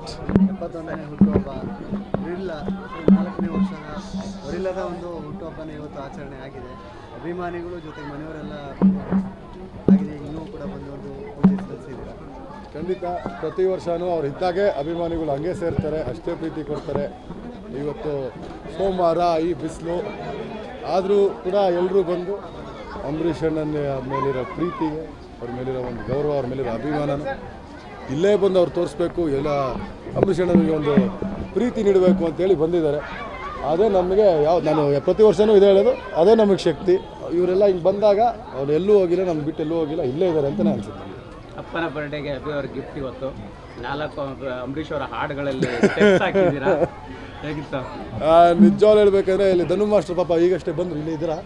it ಎಪ್ಪತ್ತೊಂದನೇ ಹುಟ್ಟುಹಬ್ಬ ವರಿಲ್ಲ ನಾಲ್ಕನೇ ವರ್ಷದ ವರಿಲ್ಲದ ಒಂದು ಹುಟ್ಟುಹಬ್ಬನೇ ಇವತ್ತು ಆಚರಣೆ ಆಗಿದೆ ಅಭಿಮಾನಿಗಳು ಜೊತೆಗೆ ಮನೆಯವರೆಲ್ಲ ಆಗಿದೆ ಇನ್ನೂ ಕೂಡ ಬಂದು ಒಂದು ಪೂಜೆ ಸಲ್ಲಿಸಿದ್ದೀರಾ ಖಂಡಿತ ಪ್ರತಿ ವರ್ಷವೂ ಅವ್ರು ಇದ್ದಾಗೆ ಅಭಿಮಾನಿಗಳು ಹಂಗೆ ಸೇರ್ತಾರೆ ಅಷ್ಟೇ ಪ್ರೀತಿ ಕೊಡ್ತಾರೆ ಇವತ್ತು ಸೋಮವಾರ ಈ ಬಿಸಿಲು ಆದರೂ ಕೂಡ ಎಲ್ಲರೂ ಬಂದು ಅಂಬರೀಷ್ ಅಣ್ಣನ ಮೇಲಿರೋ ಪ್ರೀತಿಗೆ ಅವ್ರ ಮೇಲಿರೋ ಒಂದು ಗೌರವ ಅವ್ರ ಮೇಲಿರೋ ಅಭಿಮಾನನ ಇಲ್ಲೇ ಬಂದು ಅವ್ರು ತೋರಿಸ್ಬೇಕು ಎಲ್ಲ ಅಂಬರೀಷ್ ಅಣ್ಣನಿಗೆ ಒಂದು ಪ್ರೀತಿ ನೀಡಬೇಕು ಅಂತೇಳಿ ಬಂದಿದ್ದಾರೆ ಅದೇ ನಮಗೆ ಯಾವ ನಾನು ಪ್ರತಿ ವರ್ಷವೂ ಇದೇ ಹೇಳೋದು ಅದೇ ನಮಗೆ ಶಕ್ತಿ ಇವರೆಲ್ಲ ಹಿಂಗೆ ಬಂದಾಗ ಅವ್ರು ಎಲ್ಲೂ ಹೋಗಿಲ್ಲ ನಮ್ಮ ಬಿಟ್ಟು ಎಲ್ಲೂ ಹೋಗಿಲ್ಲ ಇಲ್ಲೇ ಇದ್ದಾರೆ ಅಂತಲೇ ಅನ್ಸುತ್ತೆ ನನಗೆ ಅಪ್ಪನ ಬರ್ಡೇಗೆ ಅಭಿ ಅವ್ರ ಗಿಫ್ಟ್ ಇವತ್ತು ನಾಲ್ಕು ಅಂಬರೀಷ್ ಅವರ ಹಾಡುಗಳಲ್ಲಿ steps ಹಾಕಿದ್ದೀರಾ ಹೇಗಿತ್ತು ನಿಜವಾಗ್ಲು ಹೇಳ್ಬೇಕಂದ್ರೆ ಇಲ್ಲಿ ಧನು ಮಾಸ್ಟರ್ ಪಾಪ ಈಗಷ್ಟೇ ಬಂದ್ರು ಇಲ್ಲಿ ಇದ್ದೀರಾ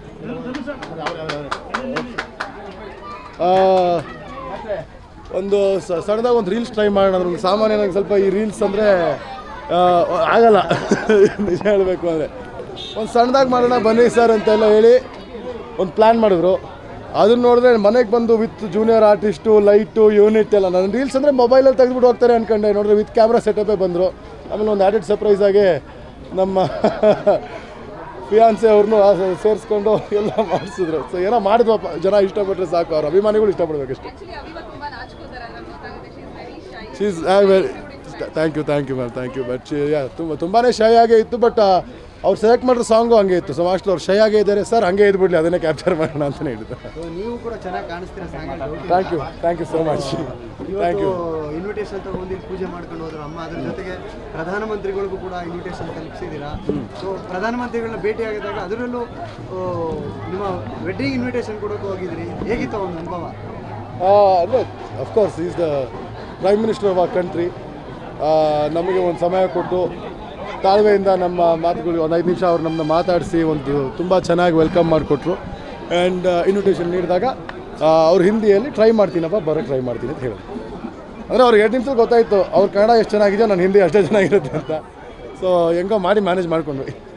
ಆ, ಒಂದು ಸ- ಸಣ್ಣದಾಗಿ ಒಂದು ರೀಲ್ಸ್ ಟ್ರೈ ಮಾಡೋಣ ಅಂದ್ರೆ ಒಂದು ಸಾಮಾನ್ಯ ನಂಗೆ ಸ್ವಲ್ಪ ಈ ರೀಲ್ಸ್ ಅಂದರೆ ಆಗಲ್ಲ ನಿಜ ಹೇಳಬೇಕು ಅಂದರೆ ಒಂದು ಸಣ್ಣದಾಗಿ ಮಾಡೋಣ ಬನ್ನಿ ಸರ್ ಅಂತೆಲ್ಲ ಹೇಳಿ ಒಂದು ಪ್ಲ್ಯಾನ್ ಮಾಡಿದ್ರು ಅದನ್ನ ನೋಡಿದ್ರೆ ಮನೆಗೆ ಬಂದು with junior artist light unit ಎಲ್ಲ ನಾನು ರೀಲ್ಸ್ ಅಂದರೆ ಮೊಬೈಲಲ್ಲಿ ತೆಗೆದುಬಿಟ್ಟು ಹೋಗ್ತಾರೆ ಅನ್ಕೊಂಡೆ ನೋಡಿದ್ರೆ ವಿತ್ ಕ್ಯಾಮ್ರಾ ಸೆಟಪ್ಪೇ ಬಂದರು ಆಮೇಲೆ ಒಂದು ಆ್ಯಡೆಡ್ ಸರ್ಪ್ರೈಸ್ ಆಗಿ ನಮ್ಮ ಫಿಯಾನ್ಸೆ ಅವ್ರನ್ನೂ ಸೇರಿಸ್ಕೊಂಡು ಎಲ್ಲ ಮಾಡಿಸಿದ್ರು ಸೊ ಏನೋ ಮಾಡಿದ್ವಪ್ಪ ಜನ ಇಷ್ಟಪಟ್ಟರೆ ಸಾಕು ಅವ್ರ ಅಭಿಮಾನಿಗಳು ಇಷ್ಟಪಡ್ಬೇಕಷ್ಟೆ ಆಕ್ಚುಲಿ ಅವಿವ ತುಂಬಾ ನಾಚ್ಕೋತಾರೆ ಅಂತ ಗೊತ್ತಾಗುತ್ತೆ she is very shy she's very thank you thank you ma'am thank you but ತುಂಬ ತುಂಬಾ ಶೈ ಆಗೇ ಇತ್ತು ಬಟ್ ಅವ್ರು ಸೆಲೆಕ್ಟ್ ಮಾಡಿರೋ ಸಾಂಗು ಹಂಗೆ ಇತ್ತು ಸೊ ಮಾಸ್ಟರ್ ಅವ್ರು ಶೈ ಆಗೇ ಇದ್ದಾರೆ ಸರ್ ಹಂಗೆ ಇದ್ಬಿಡ್ಲಿ ಅದನ್ನೇ ಕ್ಯಾಪ್ಚರ್ ಮಾಡೋಣ ಅಂತಲೇ ಹೇಳಿದ್ದು ಸೊ ನೀವು ಕೂಡ ಚೆನ್ನಾಗಿ ಕಾಣಿಸ್ತೀರಾ song thank you thank you so much thank ಇವತ್ತು ಯು ಇನ್ವಿಟೇಷನ್ ತಗೊಂಡು ಇಲ್ಲಿ ಪೂಜೆ ಮಾಡ್ಕೊಂಡು ಹೋದ್ರು ಅಮ್ಮ ಅದ್ರ ಜೊತೆಗೆ ಪ್ರಧಾನಮಂತ್ರಿಗಳಿಗೂ ಕೂಡ ಇನ್ವಿಟೇಷನ್ ತಲುಪಿಸಿದ್ದೀರಾ ಸೊ ಪ್ರಧಾನಮಂತ್ರಿಗಳನ್ನ ಭೇಟಿ ಆಗಿದಾಗ ಅದರಲ್ಲೂ ಆ, ನಿಮ್ಮ ವೆಡ್ಡಿಂಗ್ ಇನ್ವಿಟೇಷನ್ ಕೊಡೋಕೆ ಹೋಗಿದ್ರಿ ಹೇಗಿತ್ತು ಒಂದು ಅನುಭವ ಅಲ್ಲ of course is the prime minister of our country ನಮಗೆ ಒಂದು ಸಮಯ ಕೊಟ್ಟು ತಾಳ್ಮೆಯಿಂದ ನಮ್ಮ ಮಾತುಗಳು ಒಂದು ಐದು ನಿಮಿಷ ಅವ್ರು ನಮ್ಮನ್ನ ಮಾತಾಡಿಸಿ ಒಂದು ತುಂಬ ಚೆನ್ನಾಗಿ ವೆಲ್ಕಮ್ ಮಾಡಿಕೊಟ್ರು ಆ್ಯಂಡ್ ಇನ್ವಿಟೇಷನ್ ನೀಡಿದಾಗ ಅವ್ರು ಹಿಂದಿಯಲ್ಲಿ ಟ್ರೈ ಮಾಡ್ತೀನಪ್ಪ ಬರೋಕ್ಕೆ ಟ್ರೈ ಮಾಡ್ತೀನಿ ಅಂತ ಹೇಳಿದ್ರು ಅಂದರೆ ಅವ್ರಿಗೆ ಎರಡು ನಿಮಿಷ ಗೊತ್ತಾಯಿತು ಅವ್ರ ಕನ್ನಡ ಎಷ್ಟು ಚೆನ್ನಾಗಿದೆಯೋ ನಾನು ಹಿಂದಿ ಅಷ್ಟೇ ಚೆನ್ನಾಗಿರುತ್ತೆ ಅಂತ ಸೊ ಹೆಂಗೋ ಮಾಡಿ ಮ್ಯಾನೇಜ್ ಮಾಡ್ಕೊಂಡ್ವಿ